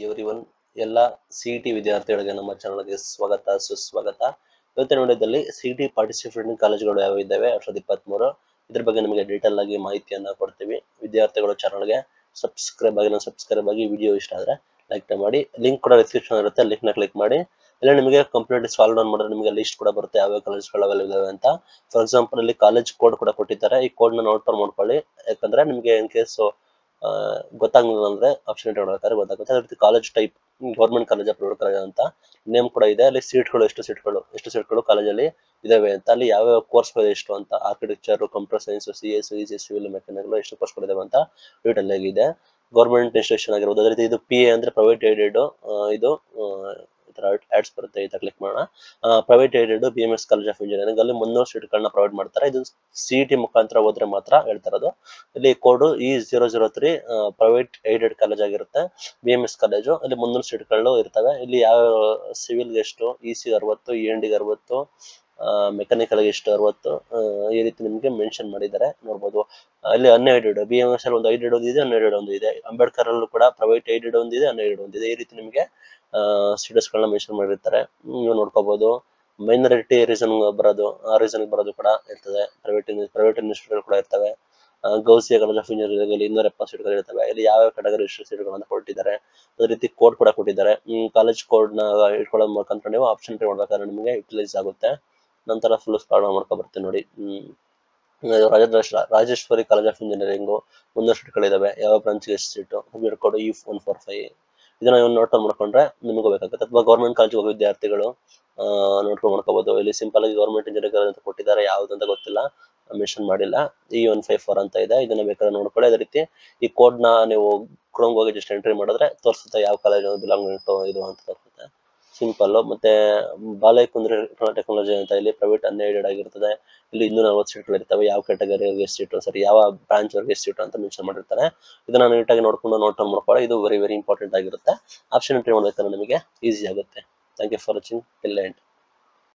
every everyone ಎಲ್ಲ C T ವಿದ್ಯಾರ್ಥಿಗಳಿಗೆ ನಮ್ಮ ಚಾನಲ್ಗೆ ಸ್ವಾಗತ ಸುಸ್ವಾಗತ ಇವತ್ತಿನ ವಿಡಿಯೋದಲ್ಲಿ ಸಿ ಟಿ ಪಾರ್ಟಿಸಿಪೇಟಿಂಗ್ ಕಾಲೇಜುಗಳು ಯಾವ ಇದ್ದಾವೆ ಎರಡ್ ಸಾವಿರದ ಇಪ್ಪತ್ತ್ಮೂರು ಇದ್ರ ಬಗ್ಗೆ ನಿಮಗೆ ಡೀಟೇಲ್ ಆಗಿ ಮಾಹಿತಿಯನ್ನ ಕೊಡ್ತೀವಿ ವಿದ್ಯಾರ್ಥಿಗಳು ಚಾನಲ್ಗೆ ಸಬ್ಸ್ಕ್ರೈಬ್ ಆಗಿ ಸಬ್ಸ್ಕ್ರೈಬ್ ಆಗಿ ವಿಡಿಯೋ ಇಷ್ಟ ಆದ್ರೆ ಲೈಕ್ ಮಾಡಿ ಲಿಂಕ್ ಕೂಡ ಡಿಸ್ಕ್ರಿಪ್ಷನ್ ಇರುತ್ತೆ ಲಿಂಕ್ ನ ಕ್ಲಿಕ್ ಮಾಡಿ ಇಲ್ಲ ನಿಮಗೆ ಕಂಪ್ಲೀಟ್ ಸಾಲ್ವ್ ಡೌನ್ ಮಾಡಿದ್ರೆ ನಿಮಗೆ ಲಿಸ್ಟ್ ಕೂಡ ಬರುತ್ತೆ ಯಾವ ಕಾಲೇಜ್ಗಳು ಅವೈಲೇಬಲ್ ಇದಾವೆ ಅಂತ ಫಾರ್ ಎಕ್ಸಾಂಪಲ್ ಇಲ್ಲಿ ಕಾಲೇಜ್ ಕೋಡ್ ಕೂಡ ಕೊಟ್ಟಿದ್ದಾರೆ ಈ ಕೋಡ್ ನ ನೋಟ್ ಡೌನ್ ಮಾಡ್ಕೊಳ್ಳಿ ಯಾಕಂದ್ರೆ ನಿಮಗೆ ಇನ್ ಕೇಸ್ ಗೊತ್ತಾಗ್ಲಿಲ್ಲ ಅಂದ್ರೆ ಆಪ್ಷನ್ ನೋಡ್ಬೇಕಾದ್ರೆ ಗೊತ್ತಾಗುತ್ತೆ ಅದೇ ರೀತಿ college type government college approved college ಅಂತ ನೇಮ್ ಕೂಡ ಇದೆ ಅಲ್ಲಿ ಸೀಟ್ಗಳು ಎಷ್ಟು ಸೀಟ್ಗಳು ಎಷ್ಟು ಸೀಟ್ಗಳು ಕಾಲೇಜಲ್ಲಿ ಇದಾವೆ ಅಂತ ಅಲ್ಲಿ ಯಾವ ಕೋರ್ಸ್ಗಳು ಎಷ್ಟು ಅಂತ architecture computer science C S C civil mechanical ಎಷ್ಟು ಕೋರ್ಸ್ಗಳು ಇದಾವೆ ಅಂತ ಡೀಟೇಲ್ ಆಗಿದೆ ಗೌರ್ಮೆಂಟ್ ಇನ್ಸ್ಟಿಟ್ಯೂಷನ್ ಆಗಿರ್ಬೋದು ಅದೇ ರೀತಿ ಇದು ಪಿ ಎ ಅಂದ್ರೆ ಪ್ರೈವೇಟ್ ಏಡೆಡ್ ಇದು ಈ ತರ ಆಡ್ಸ್ ಬರುತ್ತೆ ಈ ತರ ಕ್ಲಿಕ್ ಮಾಡೋಣ private aided B M S college of engineering ಅಲ್ಲಿ ಮುನ್ನೂರು ಸೀಟ್ಗಳನ್ನ ಪ್ರೊವೈಡ್ ಮಾಡ್ತಾರೆ ಇದು ಸಿ ಟಿ ಮುಖಾಂತರ ಹೋದ್ರೆ ಮಾತ್ರ ಹೇಳ್ತಾ ಇರೋದು ಇಲ್ಲಿ code E zero zero three private aided college ಆಗಿರುತ್ತೆ ಬಿ ಎಂ ಎಸ್ ಕಾಲೇಜು ಅಲ್ಲಿ ಮುನ್ನೂರು ಸೀಟ್ಗಳು ಇರ್ತವೆ ಇಲ್ಲಿ ಯಾವ ಸಿವಿಲ್ಗೆ ಎಷ್ಟು ಇ ಸಿ ಅರವತ್ತು ಇ ಎನ್ ಡಿಗೆ ಅರವತ್ತು ಮೆಕ್ಯಾನಿಕಲ್ಗೆ ಎಷ್ಟು ಅರವತ್ತು ಈ ರೀತಿ ನಿಮಗೆ ಮೆನ್ಷನ್ ಮಾಡಿದ್ದಾರೆ ನೋಡ್ಬೋದು ಅಲ್ಲಿ ಅನ್ಎಡೆಡ್ ಬಿ ಎಂ ಎಸ್ ಅಲ್ಲಿ ಒಂದು ಐಡೆಡ್ ಒಂದಿದೆ ಅನ್ಎಡೆಡ್ ಒಂದು ಇದೆ ಅಂಬೇಡ್ಕರ್ ಅಲ್ಲೂ ಕೂಡ ಪ್ರೈವೇಟ್ ಏಡೆಡ್ ಒಂದಿದೆ ಅನ್ಎಡೆಡ್ ಒಂದಿದೆ ಈ ರೀತಿ ನಿಮಗೆ ಸ್ಟೇಟಸ್ಗಳನ್ನ ಮೆನ್ಷನ್ ಮಾಡಿರ್ತಾರೆ ನೀವು ನೋಡ್ಕೋಬಹುದು ಮೈನಾರಿಟಿ ರೀಸನ್ ಬರೋದು ಆ ರೀಸನ್ ಬರೋದು ಕೂಡ ಇರ್ತದೆ ಪ್ರೈವೇಟ್ ಪ್ರೈವೇಟ್ ಇನ್ಸ್ಟಿಟ್ಯೂಟ್ ಕೂಡ ಇರ್ತವೆ ಗೌಸಿಯ ಕಾಲೇಜ್ ಆಫ್ ಇಂಜಿನಿಯರಿಂಗ್ ಅಲ್ಲಿ ಇನ್ನೂರ ಎಪ್ಪತ್ತು ಸೀಟ್ಗಳು ಇರ್ತವೆ ಇಲ್ಲಿ ಯಾವ ಕ್ಯಾಟಗರಿ ಎಷ್ಟು ಸೀಟ್ಗಳನ್ನ ಕೊಟ್ಟಿದ್ದಾರೆ ಅದೇ ರೀತಿ ಕೋಡ್ ಕೂಡ ಕೊಟ್ಟಿದ್ದಾರೆ ಕಾಲೇಜ್ ಕೋಡ್ ನ ಇಟ್ಕೊಳ್ಳೋದ್ ಮುಖಾಂತರ ನೀವು ಆಪ್ಷನ್ ಟ್ರೈ ಮಾಡ್ಬೇಕಾದ್ರೆ ನಿಮಗೆ ಯುಟಿಲೈಸ್ ಆಗುತ್ತೆ ನಂತರ ಫುಲ್ ಸ್ಕಾಲ್ ಮಾಡ್ಕೊ ಬರ್ತೀನಿ ನೋಡಿ ಹ್ಮ್ Rajeshwara Rajeshwari college of engineering ಮುನ್ನೂರು ಸೀಟ್ಗಳಿದಾವೆ ಯಾವ ಬ್ರಾಂಚ್ಗೆ ಎಷ್ಟು ಸೀಟು ಬಿಡ್ಕೊಡು ಇ ಒನ್ ಫೋರ್ ಫೈವ್ ಇದನ್ನ ನೀವು ನೋಟ್ ಮಾಡ್ಕೊಂಡ್ರೆ ನಿಮಗೂ ಬೇಕಾಗುತ್ತೆ ಅಥವಾ ಗೌರ್ಮೆಂಟ್ ಕಾಲೇಜ್ ಹೋಗೋ ವಿದ್ಯಾರ್ಥಿಗಳು ನೋಡ್ಕೊಂಡು ಮಾಡ್ಕೋಬಹುದು ಇಲ್ಲಿ ಸಿಂಪಲ್ ಆಗಿ ಗೌರ್ಮೆಂಟ್ ಇಂಜಿನಿಯರಿಂಗ್ ಅಂತ ಕೊಟ್ಟಿದ್ದಾರೆ ಯಾವ್ದು ಅಂತ ಗೊತ್ತಿಲ್ಲ ಮೆನ್ಷನ್ ಮಾಡಿಲ್ಲ ಇ ಒನ್ ಫೈವ್ ಫೋರ್ ಅಂತ ಇದೆ ಇದನ್ನ ಬೇಕಾದ್ರೆ ನೋಡ್ಕೊಳ್ಳಿ ಅದೇ ರೀತಿ ಈ ಕೋಡ್ ನ ನೀವು ಕ್ರೋಮ್ ಹೋಗಿ ಜಸ್ಟ್ ಎಂಟ್ರಿ ಮಾಡಿದ್ರೆ ತೋರಿಸುತ್ತೆ ಯಾವ ಕಾಲೇಜ್ ಬಿಲಾಂಗ್ ಟು ಇದು ಅಂತ ತೋರಿಸುತ್ತೆ ಸಿಂಪಲ್ ಮತ್ತೆ ಬಾಲೈ ಕುಂದ್ರಿ ಟೆಕ್ನಾಲಜಿ ಅಂತ ಇಲ್ಲಿ ಪ್ರೈವೇಟ್ ಅನ್ಎಡೆಡ್ ಆಗಿರ್ತದೆ ಇಲ್ಲಿ ಇನ್ನೂರ ನಲವತ್ತು ಸೀಟ್ಗಳು ಇರ್ತವೆ ಯಾವ ಕ್ಯಾಟಗರಿಗೆ ಎಷ್ಟು ಸೀಟು ಸರಿ ಯಾವ ಬ್ರಾಂಚ್ ಅವ್ರಿಗೆ ಎಷ್ಟು ಸೀಟು ಅಂತ ಮೆನ್ಷನ್ ಮಾಡಿರ್ತಾರೆ ಇದನ್ನ ನೀಟಾಗಿ ನೋಡ್ಕೊಂಡು ನೋಟ್ ಮಾಡ್ಕೊಳ್ಳಿ ಇದು ವೆರಿ ವೆರಿ ಇಂಪಾರ್ಟೆಂಟ್ ಆಗಿರುತ್ತೆ ಆಪ್ಷನ್ ಎಂಟ್ರಿ ಮಾಡ್ಬೇಕಾದ್ರೆ ನಿಮಗೆ ಈಸಿ ಆಗುತ್ತೆ thank you for watching till end